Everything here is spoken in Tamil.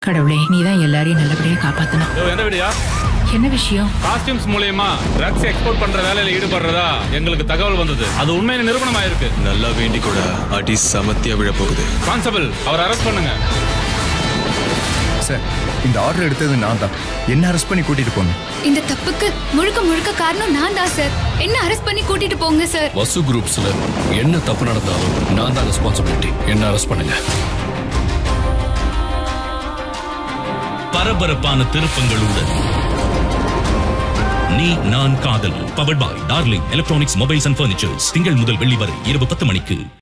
கடவுளே நீதான் எல்லாரையும் நல்லபடியா காப்பாத்தணும் இதோ எந்த வீடியா என்ன விஷயம் காஸ்டியூம்ஸ் மூலியமா ட்ரக்ஸ் எக்ஸ்போர்ட் பண்ற வேலையில ஈடுபடுறதா எங்களுக்கு தகவல் வந்தது அது உண்மையான நிரூபணம் ஆயிருக்கு நல்லா வேண்டி கூட அடி சமத்தியா விழ போகுது கான்ஸ்டபிள் அவர் அரெஸ்ட் பண்ணுங்க சார் இந்த ஆர்டர் எடுத்தது நான் தான் என்ன அரெஸ்ட் பண்ணி கூட்டிட்டு போகணும் இந்த தப்புக்கு முழுக்க முழுக்க காரணம் நான் தான் சார் என்ன அரெஸ்ட் பண்ணி கூட்டிட்டு போங்க சார் வசு குரூப்ஸ்ல என்ன தப்பு நடந்தாலும் நான் தான் ரெஸ்பான்சிபிலிட்டி என்ன அரெஸ்ட் பண்ணுங்க பரபரப்பான திருப்பங்களுடன் நீ நான் காதல் powered by darling electronics mobiles and furnitures திங்கள் முதல் வெள்ளி வரை இரவு பத்து மணிக்கு